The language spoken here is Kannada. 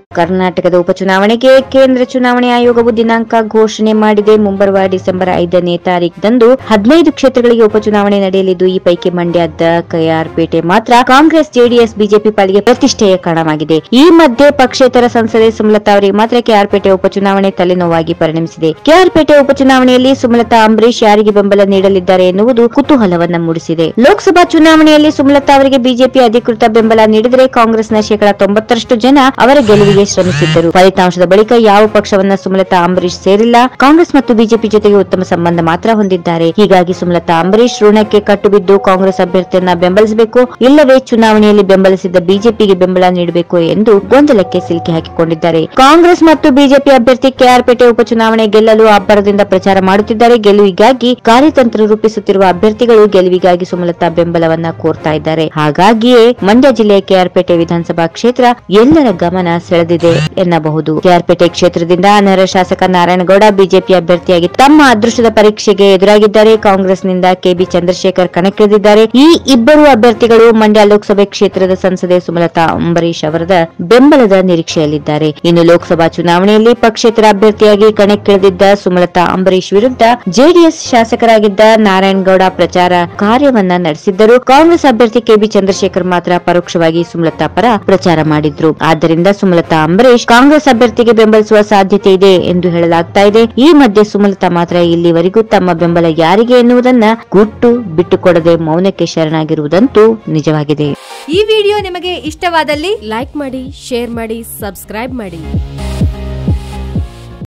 ಕರ್ನಾಟಕದ ಉಪಚುನಾವಣೆಗೆ ಕೇಂದ್ರ ಚುನಾವಣೆ ಆಯೋಗವು ದಿನಾಂಕ ಘೋಷಣೆ ಮಾಡಿದೆ ಮುಂಬರುವ ಡಿಸೆಂಬರ್ ಐದನೇ ತಾರೀಖಿದಂದು ಹದಿನೈದು ಕ್ಷೇತ್ರಗಳಿಗೆ ಉಪಚುನಾವಣೆ ನಡೆಯಲಿದ್ದು ಈ ಪೈಕಿ ಮಂಡ್ಯದ ಕೈಯಾರ್ಪೇಟೆ ಮಾತ್ರ ಕಾಂಗ್ರೆಸ್ ಜೆಡಿಎಸ್ ಬಿಜೆಪಿ ಪಾಲಿಗೆ ಪ್ರತಿಷ್ಠೆಯ ಕಣವಾಗಿದೆ ಈ ಮಧ್ಯೆ ಪಕ್ಷೇತರ ಸಂಸದೆ ಸುಮಲತಾ ಅವರಿಗೆ ಮಾತ್ರ ಕೆಆರ್ಪೇಟೆ ಉಪಚುನಾವಣೆ ತಲೆನೋವಾಗಿ ಪರಿಣಮಿಸಿದೆ ಕೆಆರ್ಪೇಟೆ ಉಪಚುನಾವಣೆಯಲ್ಲಿ ಸುಮಲತಾ ಅಂಬರೀಶ್ ಯಾರಿಗೆ ಬೆಂಬಲ ನೀಡಲಿದ್ದಾರೆ ಎನ್ನುವುದು ಕುತೂಹಲವನ್ನ ಮೂಡಿಸಿದೆ ಲೋಕಸಭಾ ಚುನಾವಣೆಯಲ್ಲಿ ಸುಮಲತಾ ಅವರಿಗೆ ಬಿಜೆಪಿ ಅಧಿಕೃತ ಬೆಂಬಲ ನೀಡಿದರೆ ಕಾಂಗ್ರೆಸ್ನ ಶೇಕಡಾ ತೊಂಬತ್ತರಷ್ಟು ಜನ ಅವರ ಗೆಲುವಿಗೆ ಶ್ರಮಿಸಿದ್ದರು ಫಲಿತಾಂಶದ ಬಳಿಕ ಯಾವ ಪಕ್ಷವನ್ನ ಸುಮಲತಾ ಅಂಬರೀಶ್ ಸೇರಿಲ್ಲ ಕಾಂಗ್ರೆಸ್ ಮತ್ತು ಬಿಜೆಪಿ ಜೊತೆಗೆ ಉತ್ತಮ ಸಂಬಂಧ ಮಾತ್ರ ಹೊಂದಿದ್ದಾರೆ ಹೀಗಾಗಿ ಸುಮಲತಾ ಅಂಬರೀಶ್ ಋಣಕ್ಕೆ ಕಟ್ಟುಬಿದ್ದು ಕಾಂಗ್ರೆಸ್ ಅಭ್ಯರ್ಥಿಯನ್ನ ಬೆಂಬಲಿಸಬೇಕು ಇಲ್ಲವೇ ಚುನಾವಣೆಯಲ್ಲಿ ಬೆಂಬಲಿಸಿದ ಬಿಜೆಪಿಗೆ ಬೆಂಬಲ ನೀಡಬೇಕು ಎಂದು ಗೊಂದಲಕ್ಕೆ ಸಿಲುಕಿ ಹಾಕಿಕೊಂಡಿದ್ದಾರೆ ಕಾಂಗ್ರೆಸ್ ಮತ್ತು ಬಿಜೆಪಿ ಅಭ್ಯರ್ಥಿ ಕೆಆರ್ಪೇಟೆ ಉಪಚುನಾವಣೆ ಗೆಲ್ಲಲು ಅಬ್ಬರದಿಂದ ಪ್ರಚಾರ ಮಾಡುತ್ತಿದ್ದಾರೆ ಗೆಲುವಿಗಾಗಿ ಕಾರ್ಯತಂತ್ರ ರೂಪಿಸುತ್ತಿರುವ ಅಭ್ಯರ್ಥಿಗಳು ಗೆಲುವಿಗಾಗಿ ಸುಮಲತಾ ಬೆಂಬಲವನ್ನ ಕೋರ್ತಾ ಇದ್ದಾರೆ ಹಾಗಾಗಿಯೇ ಮಂಡ್ಯ ಜಿಲ್ಲೆಯ ಕೆಆರ್ಪೇಟೆ ವಿಧಾನಸಭಾ ಕ್ಷೇತ್ರ ಎಲ್ಲರ ಗಮನ ಸೆಳೆದಿದೆ ಎನ್ನಬಹುದು ಕೆಆರ್ಪೇಟೆ ಕ್ಷೇತ್ರದಿಂದ ಅನರ್ಹ ಶಾಸಕ ನಾರಾಯಣಗೌಡ ಬಿಜೆಪಿ ಅಭ್ಯರ್ಥಿಯಾಗಿ ತಮ್ಮ ಅದೃಷ್ಟದ ಪರೀಕ್ಷೆಗೆ ಎದುರಾಗಿದ್ದಾರೆ ಕಾಂಗ್ರೆಸ್ನಿಂದ ಕೆಬಿ ಚಂದ್ರಶೇಖರ್ ಕಣಕ್ಕಿಳಿದಿದ್ದಾರೆ ಈ ಇಬ್ಬರು ಅಭ್ಯರ್ಥಿಗಳು ಮಂಡ್ಯ ಲೋಕಸಭೆ ಕ್ಷೇತ್ರದ ಸಂಸದೆ ಸುಮಲತಾ ಅಂಬರೀಶ್ ಅವರದ ಬೆಂಬಲದ ನಿರೀಕ್ಷೆಯಲ್ಲಿದ್ದಾರೆ ಇನ್ನು ಲೋಕಸಭಾ ಚುನಾವಣೆಯಲ್ಲಿ ಪಕ್ಷೇತರ ಅಭ್ಯರ್ಥಿಯಾಗಿ ಕಣಕ್ಕಿಳಿದಿದ್ದ ಸುಮಲತಾ ಅಂಬರೀಶ್ ವಿರುದ್ಧ ಜೆಡಿಎಸ್ ಶಾಸಕರಾಗಿದ್ದ ನಾರಾಯಣಗೌಡ ಪ್ರಚಾರ ಕಾರ್ಯವನ್ನ ನಡೆಸಿದ್ದರು ಕಾಂಗ್ರೆಸ್ ಅಭ್ಯರ್ಥಿ ಕೆಬಿ ಚಂದ್ರಶೇಖರ್ ಮಾತ್ರ ಪರೋಕ್ಷವಾಗಿ ಸುಮಲತಾ ಪರ ಪ್ರಚಾರ ಮಾಡಿದ್ರು ಆದ್ದರಿಂದ ಸುಮಲತಾ ಅಂಬರೀಶ್ ಕಾಂಗ್ರೆಸ್ ಅಭ್ಯರ್ಥಿಗೆ ಬೆಂಬಲಿಸುವ ಸಾಧ್ಯತೆ ಇದೆ ಎಂದು ಹೇಳಲಾಗ್ತಾ ಇದೆ ಈ ಮಧ್ಯೆ ಸುಮಲತಾ ಮಾತ್ರ ಇಲ್ಲಿವರೆಗೂ ತಮ್ಮ ಬೆಂಬಲ ಯಾರಿಗೆ ಎನ್ನುವುದನ್ನ ಗುಟ್ಟು ಬಿಟ್ಟುಕೊಡದೆ ಮೌನಕ್ಕೆ ಶರಣಾಗಿರುವುದಂತೂ ನಿಜವಾಗಿದೆ ಈ ವಿಡಿಯೋ ನಿಮಗೆ ಇಷ್ಟವಾದಲ್ಲಿ ಲೈಕ್ ಮಾಡಿ ಶೇರ್ ಮಾಡಿ ಸಬ್ಸ್ಕ್ರೈಬ್ ಮಾಡಿ